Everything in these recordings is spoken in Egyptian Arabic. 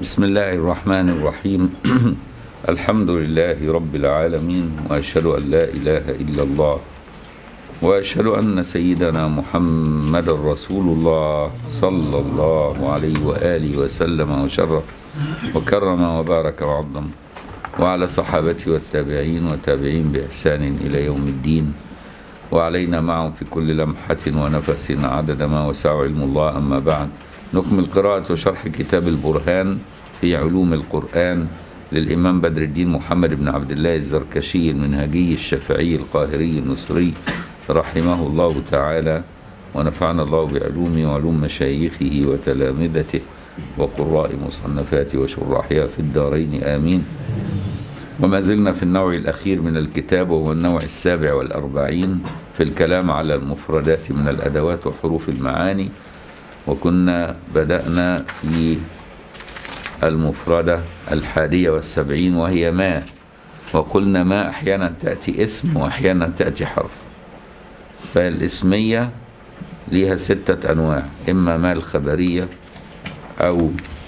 بسم الله الرحمن الرحيم الحمد لله رب العالمين واشهد ان لا اله الا الله واشهد ان سيدنا محمد رسول الله صلى الله عليه واله وسلم وشرف وكرم وبارك وعظم وعلى صحابته والتابعين وتابعين باحسان الى يوم الدين وعلينا معهم في كل لمحة ونفس عدد ما وسع علم الله أما بعد نكمل قراءة وشرح كتاب البرهان في علوم القرآن للإمام بدر الدين محمد بن عبد الله الزركشي المنهجي الشافعي القاهري المصري رحمه الله تعالى ونفعنا الله بعلومه وعلوم مشايخه وتلامذته وقراء مصنفاته وشراحها في الدارين آمين وما زلنا في النوع الأخير من الكتاب وهو النوع السابع والأربعين في الكلام على المفردات من الأدوات وحروف المعاني وكنا بدأنا في المفردة الحادية والسبعين وهي ما وقلنا ما أحيانا تأتي اسم وأحيانا تأتي حرف فالاسمية ليها ستة أنواع إما ما الخبرية أو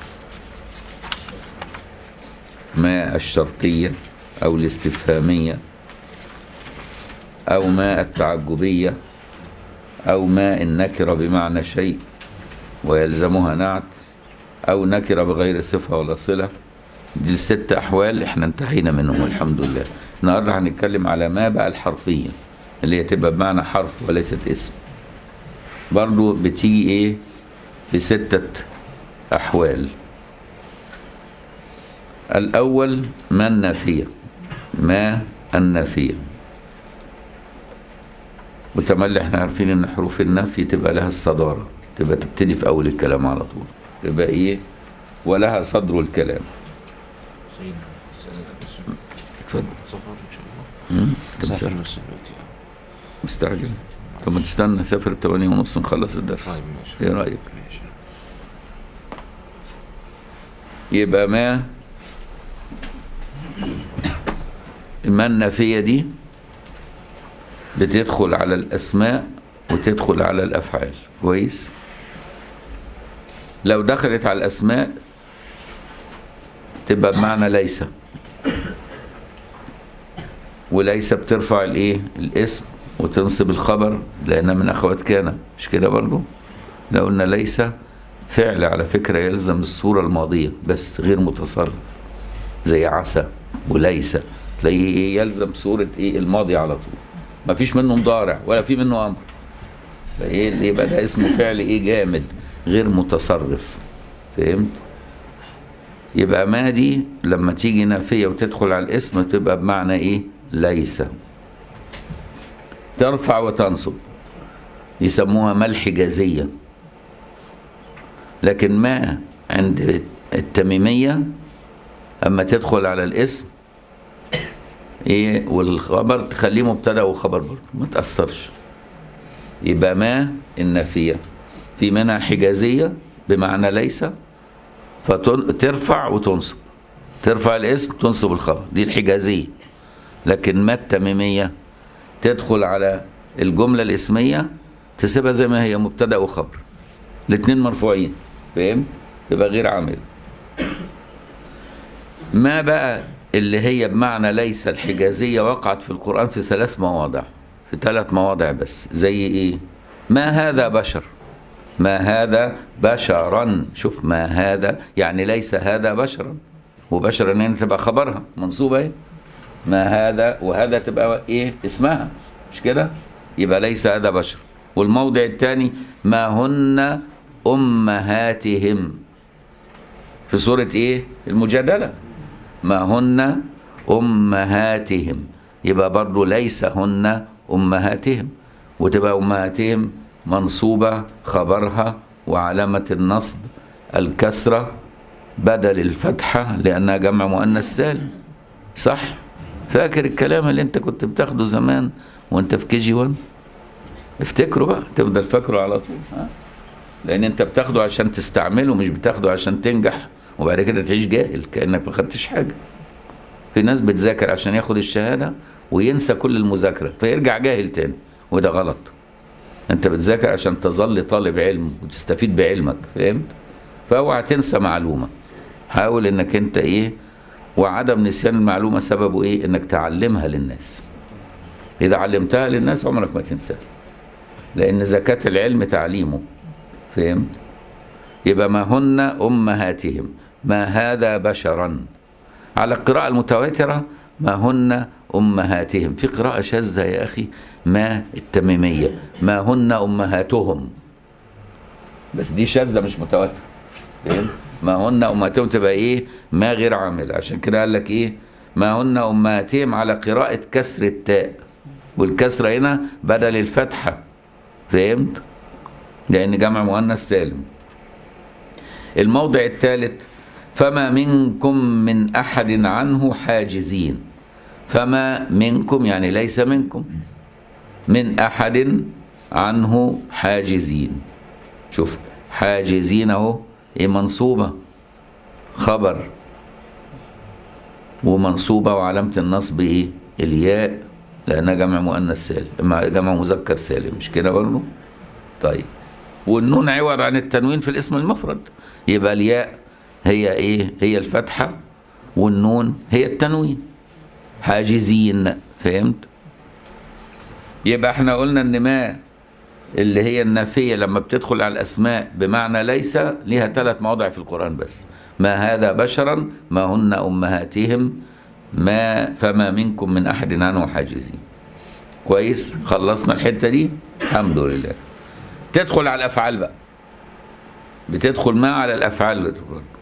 ما الشرطية أو الاستفهامية أو ما التعجبية أو ما النكرة بمعنى شيء ويلزمها نعت أو نكرة بغير صفة ولا صلة دي الست أحوال احنا انتهينا منهم الحمد لله النهاردة هنتكلم على ما بقى الحرفية اللي هي تبقى بمعنى حرف وليست اسم برضو بتيجي ايه بستة أحوال الأول ما النافية ما النافية وتملي احنا عارفين ان حروف النفي تبقى لها الصدارة تبقى تبتدي في أول الكلام على طول تبقى ايه ولها صدر الكلام سيدنا سيدنا اتفضل سفر ان شاء الله مم؟ طب سافر سافر. بس دلوقتي مستعجل طب ما تستنى سافر بتمانية ونص نخلص الدرس طيب ماشي ايه رأيك ماشي يبقى ما ما النافية دي بتدخل على الأسماء وتدخل على الأفعال كويس لو دخلت على الأسماء تبقى بمعنى ليس وليس بترفع الايه الاسم وتنصب الخبر لأنها من أخوات كان مش كده برضو لو قلنا ليس فعل على فكرة يلزم الصورة الماضية بس غير متصرف زي عسى وليس تلاقيه ايه يلزم صورة ايه الماضي على طول ما فيش منه مضارع ولا في منه امر فايه اللي يبقى ده اسمه فعل ايه جامد غير متصرف فهمت يبقى ما دي لما تيجي نافية وتدخل على الاسم تبقى بمعنى ايه ليس ترفع وتنصب يسموها ما الحجازيه لكن ما عند التميمية أما تدخل على الاسم إيه والخبر تخليه مبتدأ وخبر برضه ما تأثرش يبقى ما النافية في منها حجازية بمعنى ليس فترفع وتنصب ترفع الاسم تنصب الخبر دي الحجازية لكن ما التميمية تدخل على الجملة الاسمية تسيبها زي ما هي مبتدأ وخبر الاثنين مرفوعين فاهم يبقى غير عامل ما بقى اللي هي بمعنى ليس الحجازية وقعت في القرآن في ثلاث مواضع في ثلاث مواضع بس زي ايه ما هذا بشر ما هذا بشرا شوف ما هذا يعني ليس هذا بشرا وبشرا هنا تبقى خبرها منصوبة ايه ما هذا وهذا تبقى ايه اسمها مش كده يبقى ليس هذا بشر والموضع الثاني ما هن امهاتهم في سوره ايه المجادله ما هن امهاتهم يبقى برضو ليس هن امهاتهم وتبقى امهاتهم منصوبه خبرها وعلامه النصب الكسره بدل الفتحه لانها جمع مؤنث سالم صح فاكر الكلام اللي انت كنت بتاخده زمان وانت في كي جي 1 افتكره بقى تفضل فاكره على طول ها لان انت بتاخده عشان تستعمله مش بتاخده عشان تنجح وبعد كده تعيش جاهل كانك ما خدتش حاجه في ناس بتذاكر عشان ياخد الشهاده وينسى كل المذاكره فيرجع جاهل تاني وده غلط انت بتذاكر عشان تظل طالب علم وتستفيد بعلمك فهمت فاوعى تنسى معلومه حاول انك انت ايه وعدم نسيان المعلومة سببه ايه انك تعلمها للناس اذا علمتها للناس عمرك ما تنساها لان زكاة العلم تعليمه فهمت يبقى ما هن امهاتهم ما هذا بشرا على القراءة المتواترة ما هن امهاتهم في قراءة شاذة يا اخي ما التميمية ما هن امهاتهم بس دي شاذة مش متواترة فهمت ما هن امهاتهم تبقى ايه ما غير عامل عشان كده قال لك ايه ما هن امهاتهم على قراءة كسر التاء والكسرة هنا بدل الفتحة فهمت لان جمع مؤنث سالم الموضع الثالث فما منكم من احد عنه حاجزين فما منكم يعني ليس منكم من احد عنه حاجزين شوف حاجزين اهو ايه منصوبة خبر ومنصوبة وعلامة النصب ايه الياء لأنها جمع مؤنث سالم مع جمع مذكر سالم مش كده برضه طيب والنون عوض عن التنوين في الاسم المفرد يبقى الياء هي ايه هي الفتحة والنون هي التنوين حاجزين فهمت يبقى احنا قلنا ان ما اللي هي النافية لما بتدخل على الأسماء بمعنى ليس ليها ثلاث مواضع في القرآن بس ما هذا بشرا ما هن أمهاتهم ما فما منكم من أحد عنه حاجزين كويس خلصنا الحتة دي الحمد لله تدخل على الأفعال بقى بتدخل ما على الأفعال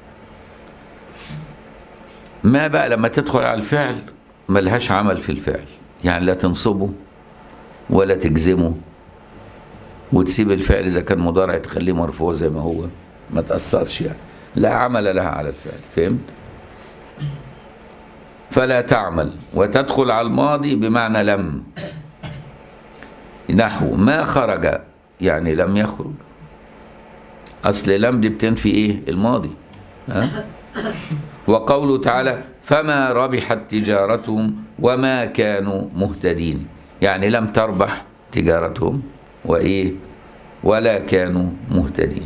ما بقى لما تدخل على الفعل ملهاش عمل في الفعل يعني لا تنصبه ولا تجزمه وتسيب الفعل اذا كان مضارع تخليه مرفوع زي ما هو ما تاثرش يعني لا عمل لها على الفعل فهمت فلا تعمل وتدخل على الماضي بمعنى لم نحو ما خرج يعني لم يخرج اصل لم دي بتنفي ايه الماضي ها وقوله تعالى فما ربحت تجارتهم وما كانوا مهتدين يعني لم تربح تجارتهم وايه ولا كانوا مهتدين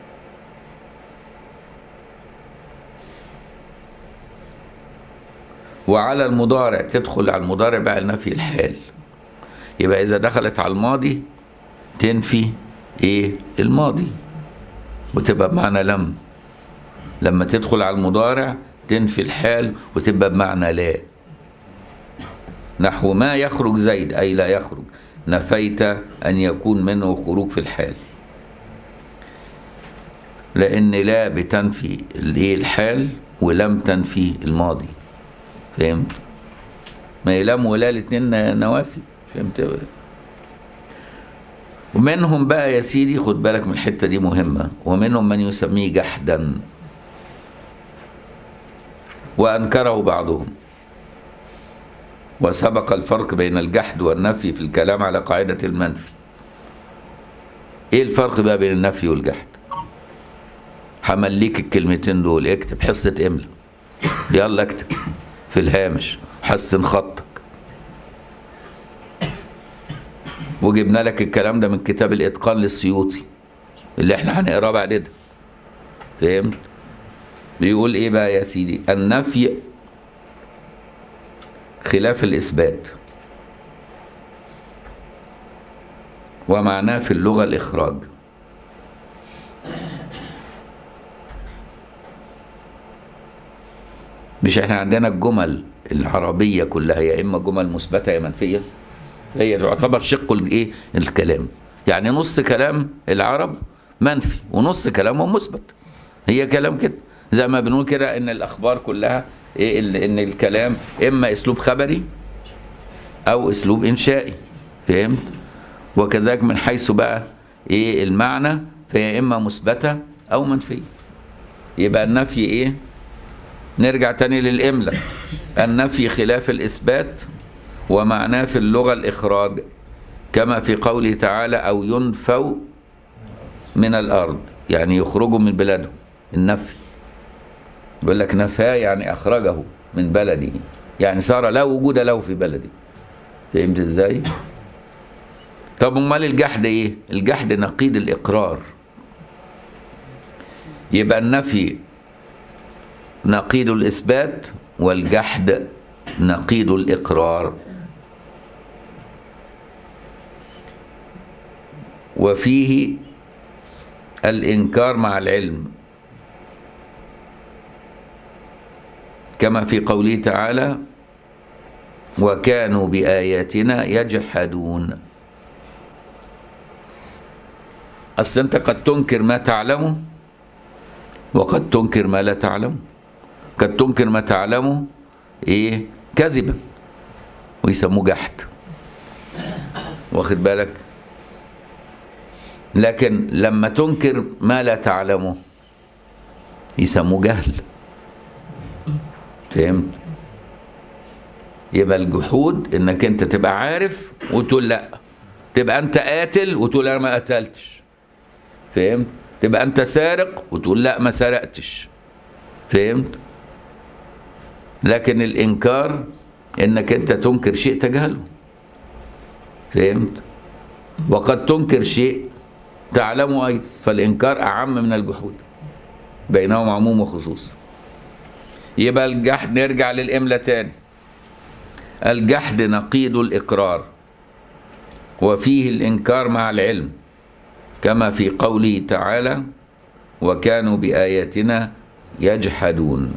وعلى المضارع تدخل على المضارع بقى نفي الحال يبقى اذا دخلت على الماضي تنفي ايه الماضي وتبقى بمعنى لم لما تدخل على المضارع تنفي الحال وتبقى بمعنى لا نحو ما يخرج زيد اي لا يخرج نفيت أن يكون منه خروج في الحال لأن لا بتنفي الايه الحال ولم تنفي الماضي فهمت ما هي لم ولا الاثنين نوافي فهمت ومنهم بقى يا سيدي خد بالك من الحتة دي مهمة ومنهم من يسميه جحدا وأنكره بعضهم وسبق الفرق بين الجحد والنفي في الكلام على قاعدة المنفي ايه الفرق بقى بين النفي والجحد همليك الكلمتين دول اكتب حصة املا يلا اكتب في الهامش حسن خطك وجبنا لك الكلام ده من كتاب الاتقان للسيوطي اللي احنا هنقراه بعد ده فهمت بيقول ايه بقى يا سيدي النفي خلاف الإثبات ومعناه في اللغة الإخراج مش احنا عندنا الجمل العربية كلها يا إما جمل مثبتة يا منفية هي تعتبر شق الايه الكلام يعني نص كلام العرب منفي ونص كلامهم مثبت هي كلام كده زي ما بنقول كده ان الاخبار كلها ايه ان الكلام اما اسلوب خبري او اسلوب انشائي فهمت وكذلك من حيث بقى ايه المعنى فهي اما مثبته او منفيه يبقى النفي ايه نرجع تاني للاملا النفي خلاف الاثبات ومعناه في اللغه الاخراج كما في قوله تعالى او ينفوا من الارض يعني يخرجوا من بلادهم النفي يقول لك نفاه يعني اخرجه من بلده يعني صار لا وجود له في بلده فهمت ازاي طب امال الجحد ايه الجحد نقيض الاقرار يبقى النفي نقيض الإثبات والجحد نقيض الإقرار وفيه الإنكار مع العلم كما في قوله تعالى وكانوا بآياتنا يجحدون أصل أنت قد تنكر ما تعلمه وقد تنكر ما لا تعلمه قد تنكر ما تعلمه إيه كذبا ويسموه جحد واخد بالك لكن لما تنكر ما لا تعلمه يسموه جهل فهمت يبقى الجحود انك انت تبقى عارف وتقول لا تبقى انت قاتل وتقول انا ما قتلتش فهمت تبقى انت سارق وتقول لا ما سرقتش فهمت لكن الانكار انك انت تنكر شيء تجهله فهمت وقد تنكر شيء تعلمه ايضا فالانكار اعم من الجحود بينهم عموم وخصوص يبقى الجحد نرجع للإملة تاني الجحد نقيض الإقرار وفيه الإنكار مع العلم كما في قوله تعالى وكانوا بآياتنا يجحدون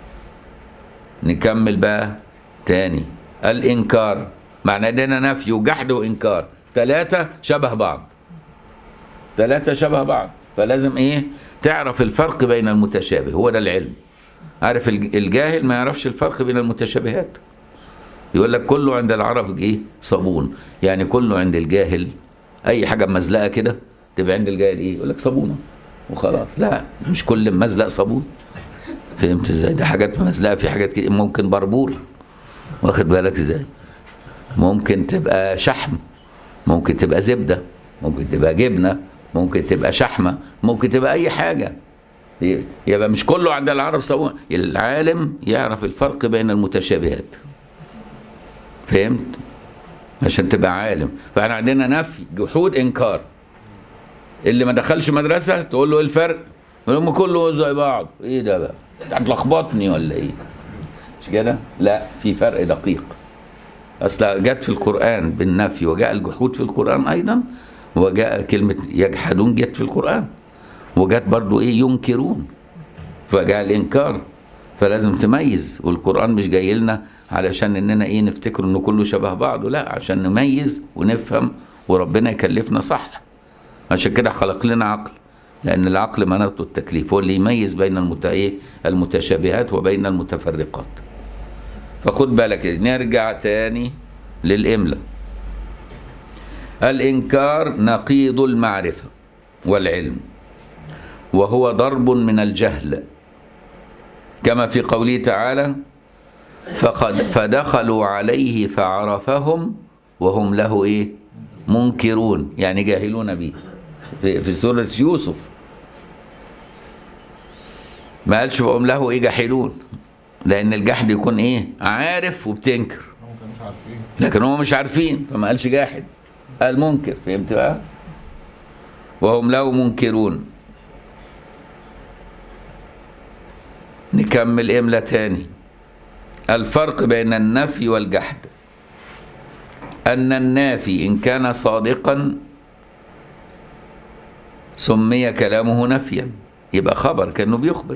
نكمل بقى تاني الإنكار معنى ده نفي وجحد وإنكار ثلاثة شبه بعض ثلاثة شبه بعض فلازم إيه تعرف الفرق بين المتشابه هو ده العلم عارف الجاهل ما يعرفش الفرق بين المتشابهات يقول لك كله عند العرب ايه صابون يعني كله عند الجاهل اي حاجه مزلقه كده تبقى عند الجاهل ايه يقول لك صابونه وخلاص لا مش كل مزلق صابون فهمت ازاي ده حاجات مزلقه في حاجات كده ممكن بربور واخد بالك ازاي ممكن تبقى شحم ممكن تبقى زبده ممكن تبقى جبنه ممكن تبقى شحمه ممكن تبقى اي حاجه يبقى مش كله عند العرب سواء العالم يعرف الفرق بين المتشابهات فهمت عشان تبقى عالم فاحنا عندنا نفي جحود انكار اللي ما دخلش مدرسه تقول له ايه الفرق يقول لهم كله زي بعض ايه ده بقى هتلخبطني ولا ايه مش كده لا في فرق دقيق اصل جت في القران بالنفي وجاء الجحود في القران ايضا وجاء كلمه يجحدون جت في القران وجات برضو ايه ينكرون فجاء الانكار فلازم تميز والقران مش جاي لنا علشان اننا ايه نفتكر انه كله شبه بعضه لا عشان نميز ونفهم وربنا يكلفنا صح عشان كده خلق لنا عقل لان العقل مناطه التكليف هو اللي يميز بين المت... إيه؟ المتشابهات وبين المتفرقات فخد بالك نرجع تاني للإملة الإنكار نقيض المعرفة والعلم وهو ضرب من الجهل كما في قوله تعالى فقد فدخلوا عليه فعرفهم وهم له ايه منكرون يعني جاهلون به في, في سورة يوسف ما قالش وهم له ايه جاحلون لان الجحد يكون ايه عارف وبتنكر هم كانوا مش عارفين لكن هم مش عارفين فما قالش جاحد قال منكر فهمت بقى وهم له منكرون نكمل إملة تاني الفرق بين النفي والجحد أن النافي إن كان صادقا سمي كلامه نفيا يبقى خبر كأنه بيخبر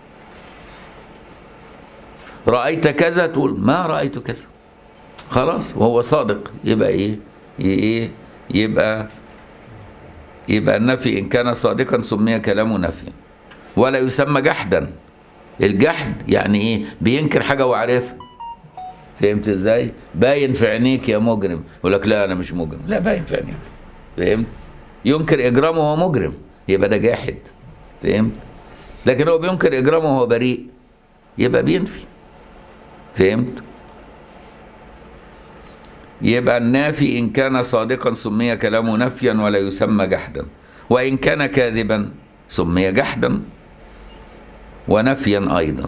رأيت كذا تقول ما رأيت كذا خلاص وهو صادق يبقى ايه ايه يبقى يبقى النفي ان كان صادقا سمي كلامه نفيا ولا يسمى جحدا الجحد يعني ايه بينكر حاجه وعارفها فهمت ازاي باين في عينيك يا مجرم يقول لك لا انا مش مجرم لا باين في عينيك فهمت ينكر اجرامه وهو مجرم يبقى ده جاحد فهمت لكن هو بينكر اجرامه وهو بريء يبقى بينفي فهمت يبقى النافي إن كان صادقا سمي كلامه نفيا ولا يسمى جحدا وإن كان كاذبا سمي جحدا ونفيا أيضا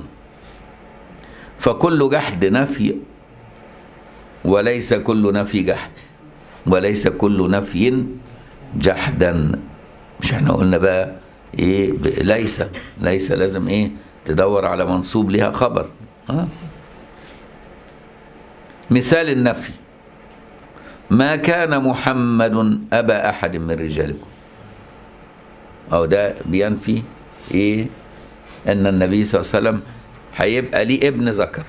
فكل جحد نفي وليس كل نفي جحد وليس كل نفي جحدا مش احنا قلنا بقى ايه ب- ليس ليس لازم ايه تدور على منصوب لها خبر ها مثال النفي ما كان محمد أبا أحد من رجالكم أو ده بينفي إيه أن النبي صلى الله عليه وسلم هيبقى ليه ابن ذكر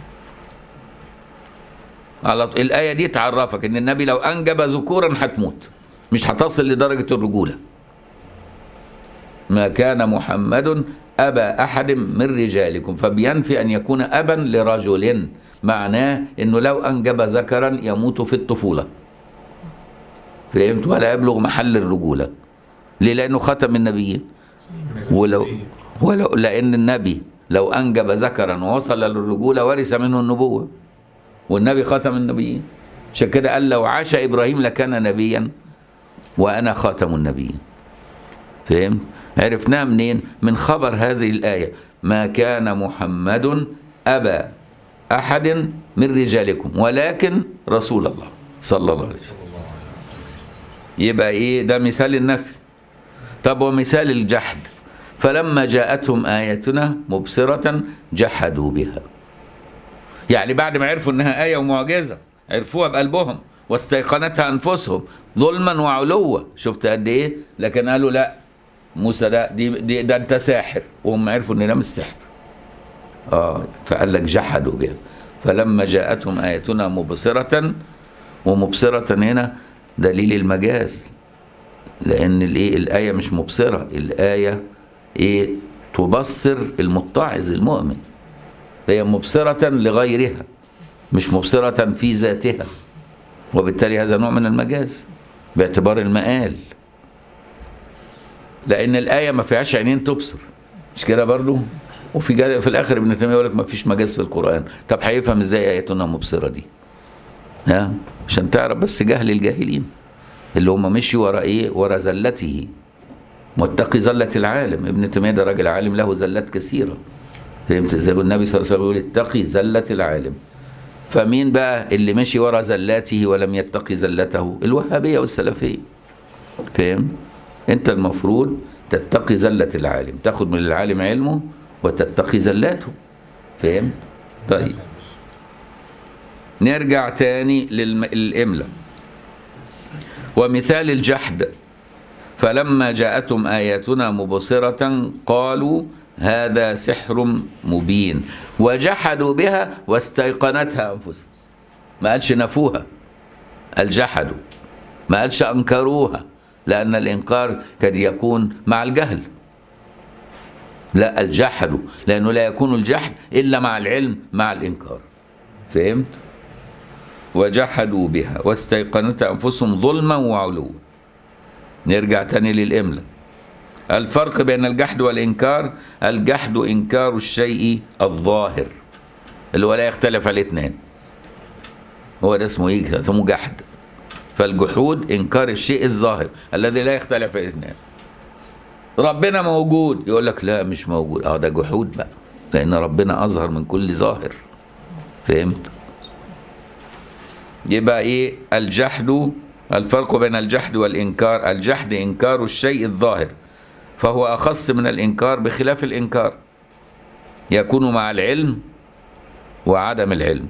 على طول الآية دي تعرفك إن النبي لو أنجب ذكورا هتموت مش هتصل لدرجة الرجولة ما كان محمد أبا أحد من رجالكم فبينفي أن يكون أبا لرجل معناه أنه لو أنجب ذكرا يموت في الطفولة فهمت ولا يبلغ محل الرجولة ليه لأنه ختم النبيين ولو ولو لأن النبي لو أنجب ذكرا ووصل للرجولة ورث منه النبوة والنبي ختم النبيين عشان كده قال لو عاش إبراهيم لكان نبيا وأنا خاتم النبيين فهمت عرفناها منين من خبر هذه الآية ما كان محمد أبا أحد من رجالكم ولكن رسول الله صلى الله عليه وسلم يبقى إيه ده مثال النفي طب ومثال الجحد فلما جاءتهم آياتنا مبصرة جحدوا بها يعني بعد ما عرفوا انها آية ومعجزة عرفوها بقلبهم واستيقنتها أنفسهم ظلما وعلوا شفت قد إيه لكن قالوا لا موسى ده دي, دي ده أنت ساحر وهم عرفوا إن ده مش سحر آه فقال لك جحدوا بها فلما جاءتهم آياتنا مبصرة ومبصرة هنا دليل المجاز لأن الإيه الآية مش مبصرة الآية إيه تبصر المتعظ المؤمن هي مبصرة لغيرها مش مبصرة في ذاتها وبالتالي هذا نوع من المجاز باعتبار المآل لأن الآية ما فيهاش عينين تبصر مش كده برضو وفي جا... في الآخر ابن تيمية يقول لك ما فيش مجاز في القرآن طب هيفهم ازاي آياتنا مبصرة دي ها عشان تعرف بس جهل الجاهلين اللي هم مشوا ورا ايه ورا زلته متقي زلة العالم ابن تيمية ده راجل عالم له زلات كثيرة فهمت ازاي النبي صلى الله عليه وسلم يقول اتقي زلة العالم فمين بقى اللي مشي ورا زلاته ولم يتقي زلته الوهابية والسلفية فهم انت المفروض تتقي زلة العالم تاخد من العالم علمه وتتقي زلاته فهم طيب نرجع تاني للإملة ومثال الجحد فلما جاءتهم آياتنا مبصرة قالوا هذا سحر مبين وجحدوا بها واستيقنتها أنفسهم ما قالش نفوها قال جحدوا ما قالش أنكروها لأن الإنكار قد يكون مع الجهل لا الجحدوا لأنه لا يكون الجحد إلا مع العلم مع الإنكار فهمت؟ وجحدوا بها واستيقنتها أنفسهم ظلما وعلوا نرجع تاني للإملة الفرق بين الجحد والإنكار الجحد إنكار الشيء الظاهر اللي هو لا يختلف عليه اثنين هو ده اسمه ايه اسمه جحد فالجحود إنكار الشيء الظاهر الذي لا يختلف عليه اثنين ربنا موجود يقول لك لا مش موجود اه ده جحود بقى لأن ربنا أظهر من كل ظاهر فهمت يبقى ايه الجحد الفرق بين الجحد والإنكار الجحد إنكار الشيء الظاهر فهو أخص من الإنكار بخلاف الإنكار يكون مع العلم وعدم العلم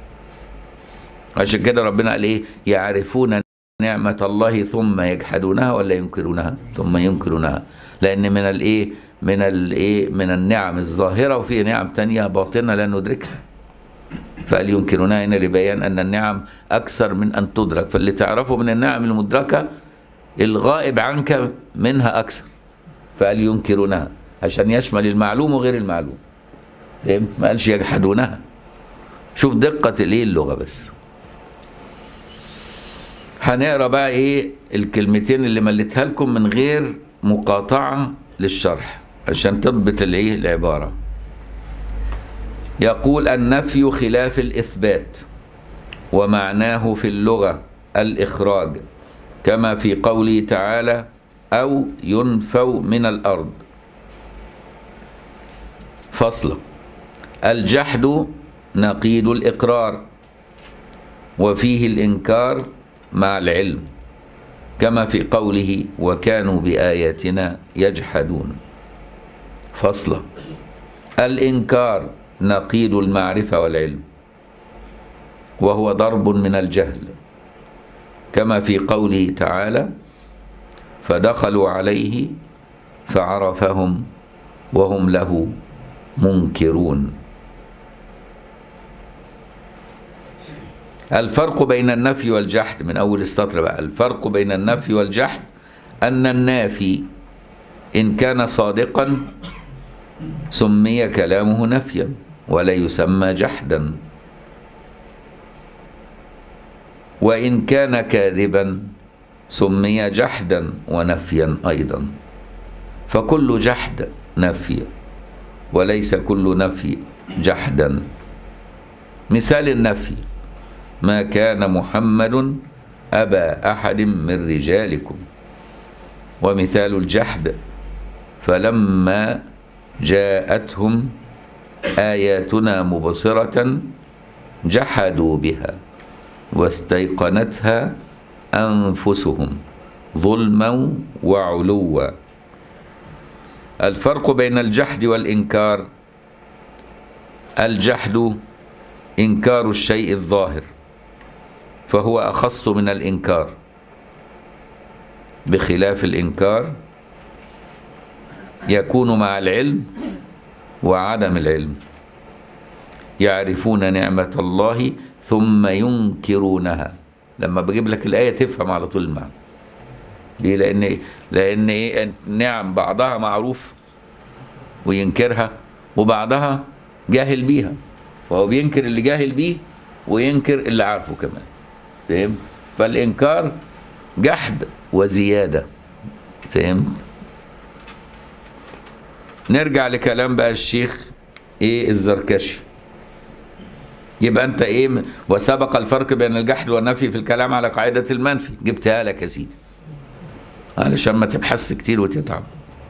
عشان كده ربنا قال إيه يعرفون نعمة الله ثم يجحدونها ولا ينكرونها ثم ينكرونها لأن من الإيه من الإيه من النعم الظاهرة وفي نعم تانية باطنة لا ندركها فقال ينكرونها هنا لبيان أن النعم أكثر من أن تدرك فاللي تعرفه من النعم المدركة الغائب عنك منها أكثر فقال ينكرونها عشان يشمل المعلوم وغير المعلوم فهمت ما قالش يجحدونها شوف دقة الايه اللغة بس هنقرا بقى ايه الكلمتين اللي مليتها لكم من غير مقاطعة للشرح عشان تضبط الايه العبارة يقول النفي خلاف الإثبات ومعناه في اللغة الإخراج كما في قوله تعالى أو ينفوا من الأرض فصل الجحد نقيض الإقرار وفيه الإنكار مع العلم كما في قوله وكانوا بآياتنا يجحدون فصل الإنكار نقيض المعرفة والعلم وهو ضرب من الجهل كما في قوله تعالى فدخلوا عليه فعرفهم وهم له منكرون الفرق بين النفي والجحد من أول السطر بقى الفرق بين النفي والجحد أن النافي إن كان صادقا سمي كلامه نفيا ولا يسمى جحدا وإن كان كاذبا سمي جحدا ونفيا أيضا فكل جحد نفي وليس كل نفي جحدا مثال النفي ما كان محمد أبا أحد من رجالكم ومثال الجحد فلما جاءتهم آياتنا مبصرة جحدوا بها واستيقنتها أنفسهم ظلما وعلوا الفرق بين الجحد والإنكار الجحد إنكار الشيء الظاهر فهو أخص من الإنكار بخلاف الإنكار يكون مع العلم وعدم العلم يعرفون نعمة الله ثم ينكرونها لما بجيب لك الآية تفهم على طول المعنى ليه لأن لأن إيه نعم بعضها معروف وينكرها وبعضها جاهل بيها فهو بينكر اللي جاهل بيه وينكر اللي عارفه كمان فاهم فالإنكار جحد وزيادة فهمت نرجع لكلام بقى الشيخ ايه الزركشي يبقى انت ايه وسبق الفرق بين الجحد والنفي في الكلام على قاعدة المنفي جبتها لك يا سيدي علشان ما تبحث كتير وتتعب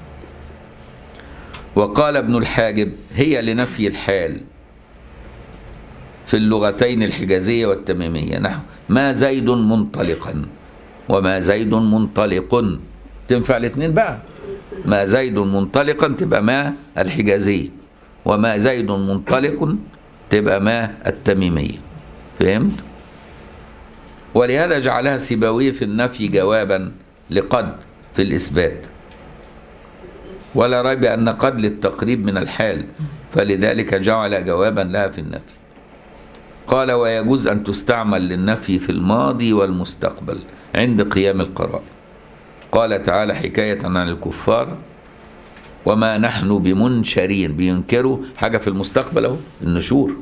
وقال ابن الحاجب هي لنفي الحال في اللغتين الحجازية والتميمية نحو ما زيد منطلقا وما زيد منطلق تنفع الاثنين بقى ما زيد منطلقا تبقى ما الحجازية وما زيد منطلق تبقى ما التميمية فهمت؟ ولهذا جعلها سيبويه في النفي جوابا لقد في الإثبات ولا ريب أن قد للتقريب من الحال فلذلك جعل جوابا لها في النفي قال ويجوز أن تستعمل للنفي في الماضي والمستقبل عند قيام القراء قال تعالى حكاية عن الكفار وما نحن بمنشرين بينكروا حاجة في المستقبل اهو النشور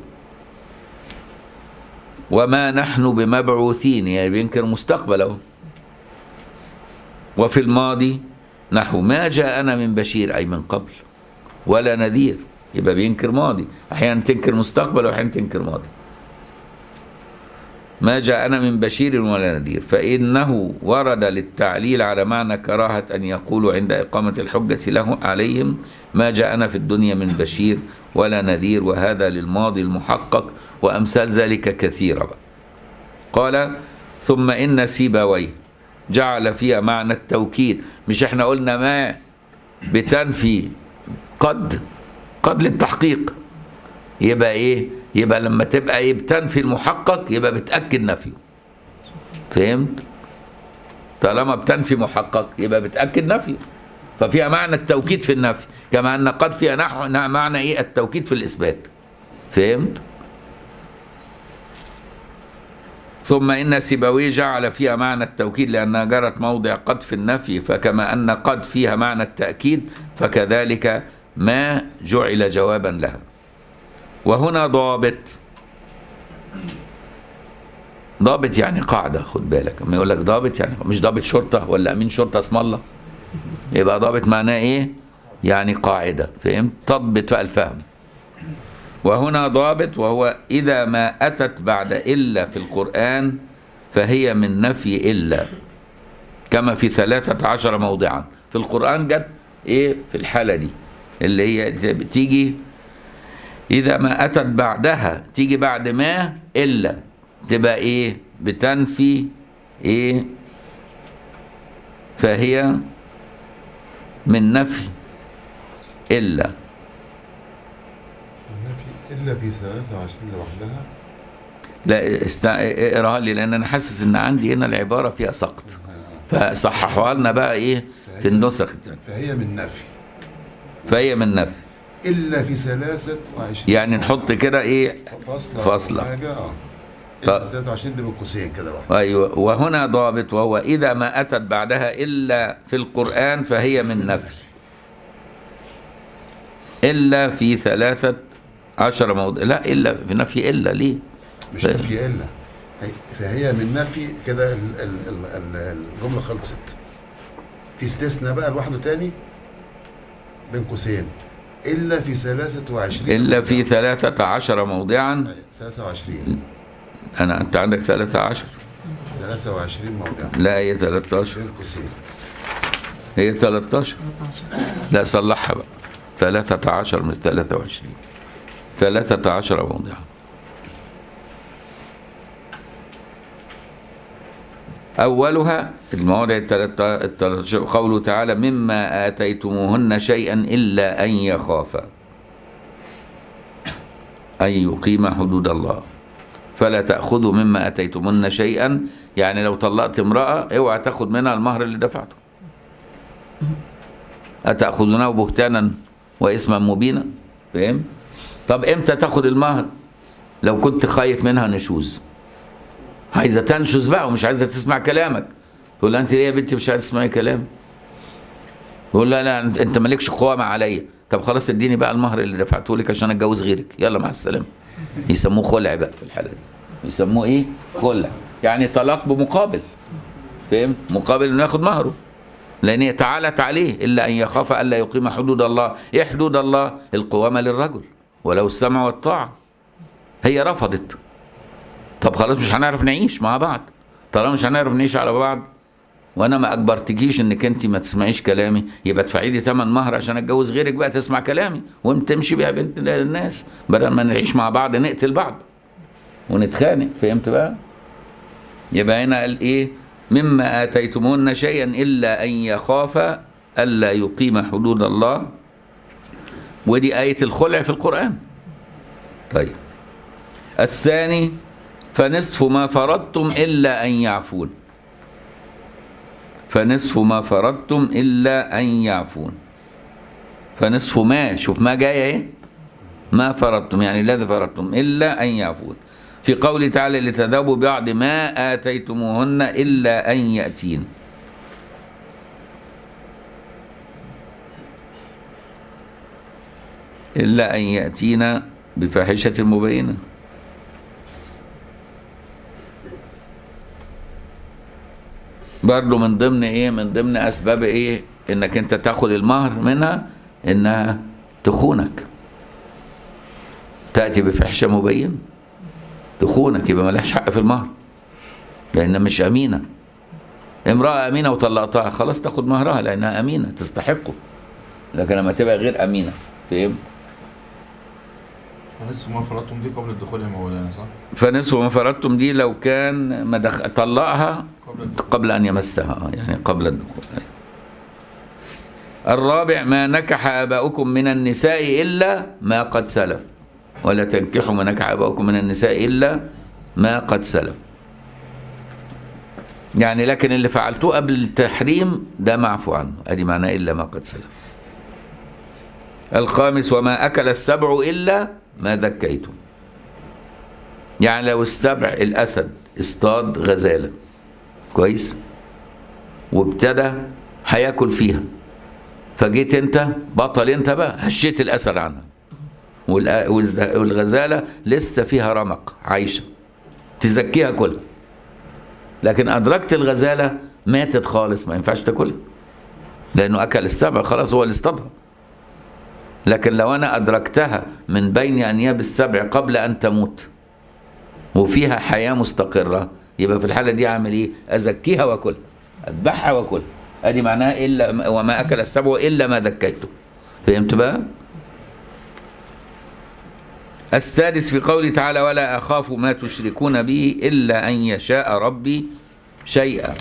وما نحن بمبعوثين يعني بينكر مستقبل اهو وفي الماضي نحو ما جاءنا من بشير أي من قبل ولا نذير يبقى بينكر ماضي أحيانا تنكر مستقبل وأحيانا تنكر ماضي ما جاءنا من بشير ولا نذير فإنه ورد للتعليل على معنى كراهة أن يقولوا عند إقامة الحجة له عليهم ما جاءنا في الدنيا من بشير ولا نذير وهذا للماضي المحقق وأمثال ذلك كثيرة بقى. قال ثم إن سيبويه جعل فيها معنى التوكيد مش احنا قلنا ما بتنفي قد قد للتحقيق يبقى ايه يبقى لما تبقى ايه بتنفي المحقق يبقى بتأكد نفيه فهمت طالما بتنفي محقق يبقى بتأكد نفيه ففيها معنى التوكيد في النفي كما ان قد فيها نحو معنى ايه التوكيد في الاثبات فهمت ثم إن سيبويه جعل فيها معنى التوكيد لأنها جرت موضع قد في النفي فكما أن قد فيها معنى التأكيد فكذلك ما جعل جوابا لها وهنا ضابط ضابط يعني قاعدة خد بالك لما يقول لك ضابط يعني مش ضابط شرطة ولا أمين شرطة اسم الله يبقى ضابط معناه إيه؟ يعني قاعدة فهمت؟ تضبط الفهم وهنا ضابط وهو إذا ما أتت بعد إلا في القرآن فهي من نفي إلا كما في ثلاثة عشر موضعا في القرآن جت إيه في الحالة دي اللي هي تيجي إذا ما أتت بعدها تيجي بعد ما إلا تبقى إيه بتنفي إيه فهي من نفي إلا إلا في 23 لوحدها لا است... اقراها لي لان انا حاسس ان عندي هنا العباره فيها سقط فصححوها لنا بقى ايه في النسخ فهي من نفي فهي من نفي إلا في 23 يعني نحط كده ايه فاصلة فاصلة. أو حاجة اه طب. إلا في 23 دي من قوسين كده لوحدها ايوه وهنا ضابط وهو اذا ما اتت بعدها الا في القران فهي من نفي الا في ثلاثه عشر موضع لا الا في نفي الا ليه مش نفي إلا هي- فهي من نفي كده ال- ال- ال- ال- الجملة خلصت في استثناء بقى لوحده تاني بين قوسين إلا في 23 الا في ثلاثه عشر موضعا 23 انا انت عندك ثلاثه عشر 23 موضع لا هي 13 بين قوسين هي 13 لا صلحها بقى 13 من 23 13 موضعا أولها المواضع التلاتة- التلاتة قوله تعالى مما آتيتموهن شيئا إلا أن يخافا أن يقيم حدود الله فلا تأخذوا مما آتيتموهن شيئا يعني لو طلقت امرأة اوعى تاخد منها المهر اللي دفعته أتأخذونه بهتانا وإثما مبينا فاهم طب امتى تاخد المهر لو كنت خايف منها نشوز عايزه تنشز بقى ومش عايزه تسمع كلامك تقول لها انت ليه يا بنتي مش عايزه تسمعي كلام يقول لا لا انت مالكش قوامه عليا طب خلاص اديني بقى المهر اللي دفعته لك عشان اتجوز غيرك يلا مع السلامه يسموه خلع بقى في الحاله دي يسموه ايه خلع يعني طلاق بمقابل فاهم مقابل انه ياخد مهره لان هي تعالت عليه الا ان يخاف الا يقيم حدود الله ايه حدود الله القوامه للرجل ولو السمع والطاعه هي رفضت طب خلاص مش هنعرف نعيش مع بعض طالما مش هنعرف نعيش على بعض وانا ما اجبرتكيش انك انت ما تسمعيش كلامي يبقى ادفعي لي ثمن مهر عشان اتجوز غيرك بقى تسمع كلامي وانت تمشي بيها بنت الناس بدل ما نعيش مع بعض نقتل بعض ونتخانق فهمت بقى يبقى هنا قال ايه مما اتيتمون شيئا الا ان يخاف الا يقيم حدود الله ودي ايه الخلع في القران طيب الثاني فنصف ما فرضتم إلا أن يعفون فنصف ما فرضتم إلا أن يعفون فنصف ما شوف ما جاية ايه ما فرضتم يعني الذي فرضتم إلا أن يعفون في قوله تعالى لتذهبوا بعض ما آتيتموهن إلا أن يأتين إلا أن يأتينا بفاحشة مبينة برضه من ضمن ايه من ضمن اسباب ايه انك انت تاخد المهر منها انها تخونك تاتي بفحشه مبين تخونك يبقى ملهاش حق في المهر لان مش امينه امراه امينه وطلقتها خلاص تاخد مهرها لانها امينه تستحقه لكن لما تبقى غير امينه فاهم فنصف ما فرضتم دي قبل الدخول يا مولانا صح؟ فنصف ما فرضتم دي لو كان ما دخ... طلقها قبل الدخول قبل أن يمسها آه، يعني قبل الدخول الرابع ما نكح آباؤكم من النساء إلا ما قد سلف ولا تنكحوا ما نكح آباؤكم من النساء إلا ما قد سلف يعني لكن اللي فعلتوه قبل التحريم ده معفو عنه ادي معناه الا ما قد سلف الخامس وما اكل السبع الا ما ذكيتم يعني لو السبع الاسد اصطاد غزاله كويس وابتدى هياكل فيها فجيت انت بطل انت بقى هشيت الاسد عنها والأ- والز- والغزاله لسه فيها رمق عايشه تزكيها كلها لكن ادركت الغزاله ماتت خالص ما ينفعش تاكلها لانه اكل السبع خلاص هو اللي اصطادها لكن لو انا ادركتها من بين انياب السبع قبل ان تموت وفيها حياه مستقره يبقى في الحاله دي اعمل ايه ازكيها واكلها اذبحها واكلها ادي معناها الا وما اكل السبع الا ما ذكيته فهمت بقى السادس في قوله تعالى ولا اخاف ما تشركون به الا ان يشاء ربي شيئا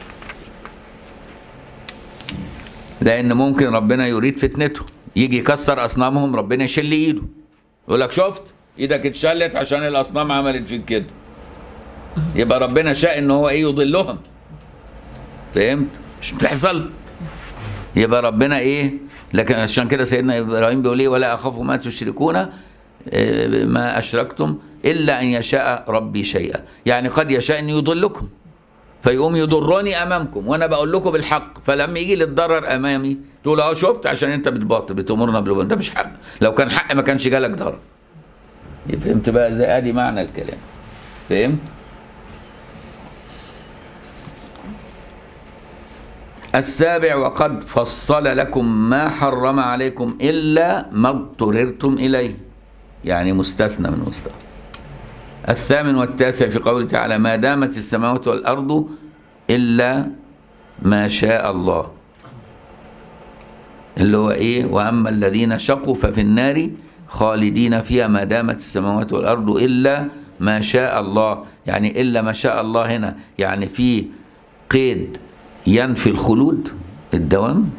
لان ممكن ربنا يريد فتنته يجي يكسر اصنامهم ربنا يشل ايده يقول لك شفت ايدك اتشلت عشان الاصنام عملت فيك كده يبقى ربنا شاء ان هو ايه يضلهم فهمت مش بتحصل يبقى ربنا ايه لكن عشان كده سيدنا ابراهيم بيقول ايه ولا اخاف ما تشركون آه، ما اشركتم الا ان يشاء ربي شيئا يعني قد يشاء ان يضلكم فيقوم يضرني امامكم وانا بقول لكم بالحق فلما يجي للضرر امامي تقول اه شفت عشان انت بتباطل بتامرنا بالباطل ده مش حق لو كان حق ما كانش جالك ضرر فهمت بقى ازاي ادي معنى الكلام فهمت السابع وقد فصل لكم ما حرم عليكم إلا ما اضطررتم إليه يعني مستثنى من مستثنى الثامن والتاسع في قوله تعالى ما دامت السماوات والأرض إلا ما شاء الله اللي هو إيه وأما الذين شقوا ففي النار خالدين فيها ما دامت السماوات والأرض إلا ما شاء الله يعني إلا ما شاء الله هنا يعني في قيد ينفي الخلود الدوام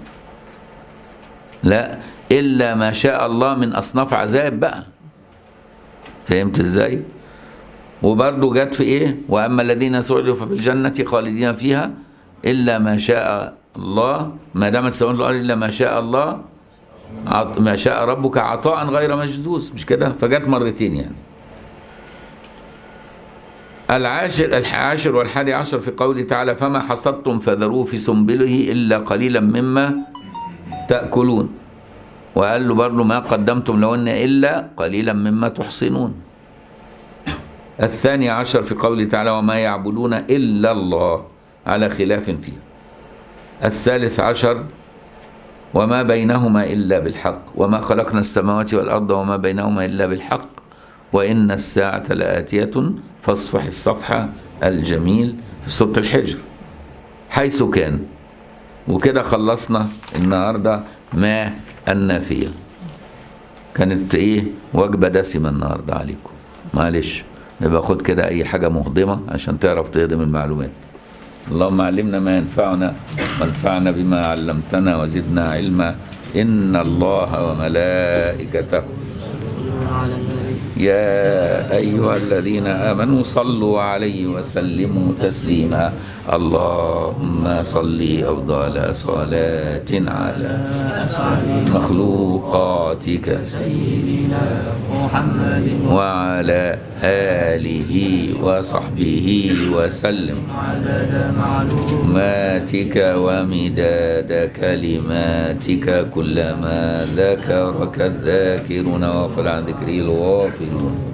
لا إلا ما شاء الله من أصناف عذاب بقى فهمت إزاي وبرضه جت في إيه وأما الذين سعدوا ففي الجنة خالدين فيها إلا ما شاء الله ما دامت السماوات والأرض إلا ما شاء الله عط- ما شاء ربك عطاء غير مجدوز مش كده فجت مرتين يعني العاشر العاشر والحادي عشر في قوله تعالى فما حصدتم فذروه في سنبله إلا قليلا مما تأكلون وقال له برضه ما قدمتم لهن إلا قليلا مما تحصنون الثاني عشر في قوله تعالى وما يعبدون إلا الله على خلاف فيه الثالث عشر وما بينهما إلا بالحق وما خلقنا السماوات والأرض وما بينهما إلا بالحق وإن الساعة لآتية فاصفح الصفحة الجميل في سورة الحجر حيث كان وكده خلصنا النهاردة ما النافية كانت ايه وجبة دسمة النهاردة عليكم معلش يبقى خد كده اي حاجة مهضمة عشان تعرف تهضم المعلومات اللهم علمنا ما ينفعنا وانفعنا بما علمتنا وزدنا علما إن الله وملائكته يا أيها الذين آمنوا صلوا عليه وسلموا تسليما اللهم صل أفضل صلاة على مخلوقاتك محمد وعلى آله وصحبه وسلم معلوماتك ومداد كلماتك كلما ذكرك الذاكرون وغفل عن ذكره الغافلون